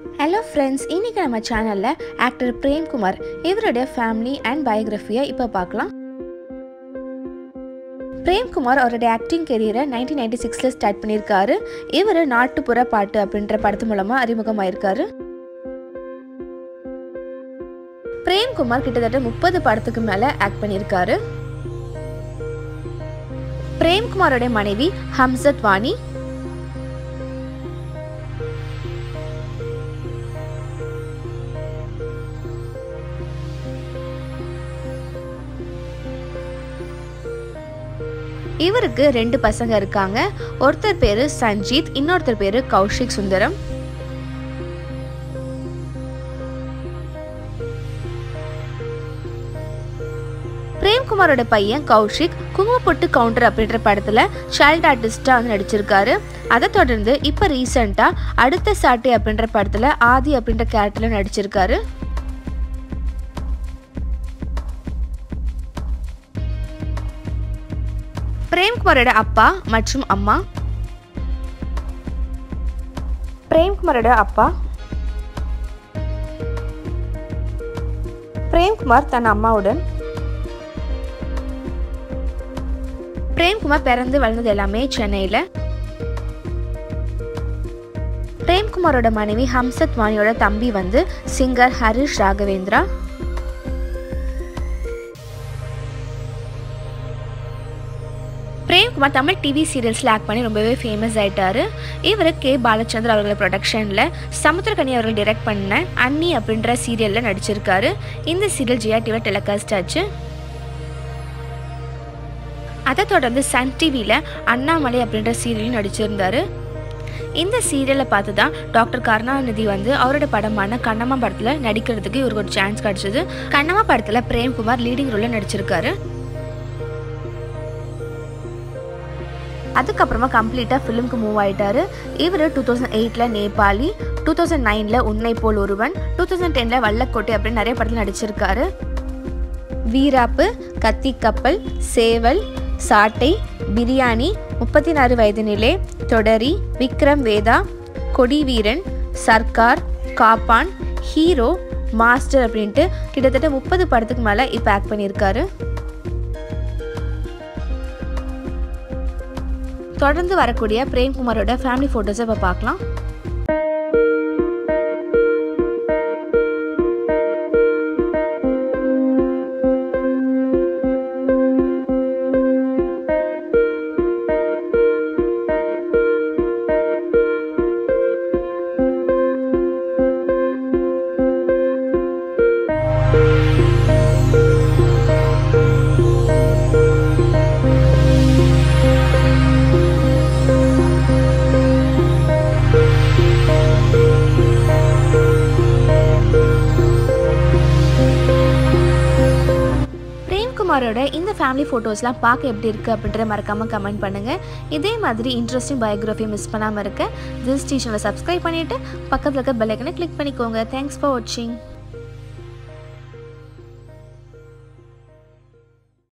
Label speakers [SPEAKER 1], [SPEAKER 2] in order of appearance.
[SPEAKER 1] hello friends இன்றைக்கி நம்ம சேனலில் ஆக்டர் பிரேம்குமார் இவருடைய ஃபேமிலி அண்ட் பயோகிராஃபியை இப்போ பார்க்கலாம் பிரேம்குமார் அவருடைய ஆக்டிங் கெரியரை நைன்டீன் நைன்டி சிக்ஸில் ஸ்டார்ட் பண்ணியிருக்காரு இவர் நாட்டுப்புற பாட்டு அப்படின்ற படத்து மூலமாக அறிமுகமாயிருக்காரு பிரேம்குமார் கிட்டத்தட்ட முப்பது படத்துக்கு மேலே ஆக்ட் பண்ணியிருக்காரு பிரேம்குமாரோட மனைவி ஹம்சத் வாணி இவருக்கு ரெண்டு பசங்க இருக்காங்க ஒருத்தர் பேரு சஞ்சீத் இன்னொருத்தர் பேரு கௌஷிக் சுந்தரம் பிரேம்குமாரோட பையன் கௌஷிக் குங்குமப்பொட்டு கவுண்டர் அப்படின்ற படத்துல சைல்ட் ஆர்டிஸ்டா வந்து நடிச்சிருக்காரு அதை தொடர்ந்து இப்ப ரீசெண்டா அடுத்த சாட்டை அப்படின்ற படத்துல ஆதி அப்படின்ற கேரக்டர்ல நடிச்சிருக்காரு பிரேம்குமாரோட அப்பா மற்றும் அம்மா பிரேம்குமாரோட அப்பா பிரேம்குமார் தன் அம்மாவுடன் பிரேம்குமார் பிறந்து வளர்ந்தது எல்லாமே சென்னையில் பிரேம்குமாரோட மனைவி ஹம்சத் வாணியோட தம்பி வந்து சிங்கர் ஹரிஷ் ராகவேந்திரா பிரேம்குமார் தமிழ் டிவி சீரியல்ஸில் ஆக்ட் பண்ணி ரொம்பவே ஃபேமஸ் ஆயிட்டாரு இவர் கே பாலச்சந்தர் அவர்கள் ப்ரொடக்ஷனில் சமுத்திரகனி அவர்கள் டைரக்ட் பண்ண அன்னி அப்படின்ற சீரியலில் நடிச்சிருக்காரு இந்த சீரியல் ஜியா டிவியில் டெலிகாஸ்ட் ஆச்சு அதை தொடர்ந்து சன் டிவியில் அண்ணாமலை அப்படின்ற சீரியலும் நடிச்சிருந்தாரு இந்த சீரியலை பார்த்து தான் டாக்டர் கருணாநிதி வந்து அவரோட படமான கண்ணம்மா படத்தில் நடிக்கிறதுக்கு இவருக்கு ஒரு சான்ஸ் கிடச்சிது கண்ணம்மா படத்தில் பிரேம்குமார் லீடிங் ரோலில் நடிச்சிருக்காரு அதுக்கப்புறமா கம்ப்ளீட்டாக ஃபிலிம்க்கு மூவ் ஆயிட்டாரு இவர் டூ தௌசண்ட் எயிட்டில் நேபாளி டூ தௌசண்ட் நைனில் உன்னை போல் ஒருவன் டூ தௌசண்ட் டெனில் வல்லக்கோட்டை அப்படின்னு நிறைய படத்தில் நடிச்சிருக்காரு வீராப்பு கத்தி கப்பல் சேவல் சாட்டை பிரியாணி முப்பத்தி நாலு வயதினிலே தொடரி விக்ரம் வேதா கொடி வீரன் சர்க்கார் காப்பான் ஹீரோ மாஸ்டர் அப்படின்ட்டு கிட்டத்தட்ட முப்பது படத்துக்கு மேலே இப்போ ஆக்ட் பண்ணியிருக்காரு தொடர்ந்து வரக்கூடிய பிரேம்குமாரோட ஃபேமிலி ஃபோட்டோஸை இப்போ பார்க்கலாம் பிரேம்குமாரோட இந்த ஃபேமிலி ஃபோட்டோஸ்லாம் பார்க்க எப்படி இருக்குது அப்படின்றத மறக்காமல் கமெண்ட் பண்ணுங்கள் இதே மாதிரி இன்ட்ரெஸ்டிங் பயோகிராஃபி மிஸ் பண்ணாமல் இருக்க திஸ் ஸ்டேஷனில் சப்ஸ்கிரைப் பண்ணிவிட்டு பக்கத்தில் இருக்க பெல்லைக்கனை கிளிக் பண்ணிக்கோங்க தேங்க்ஸ் ஃபார் வாட்சிங்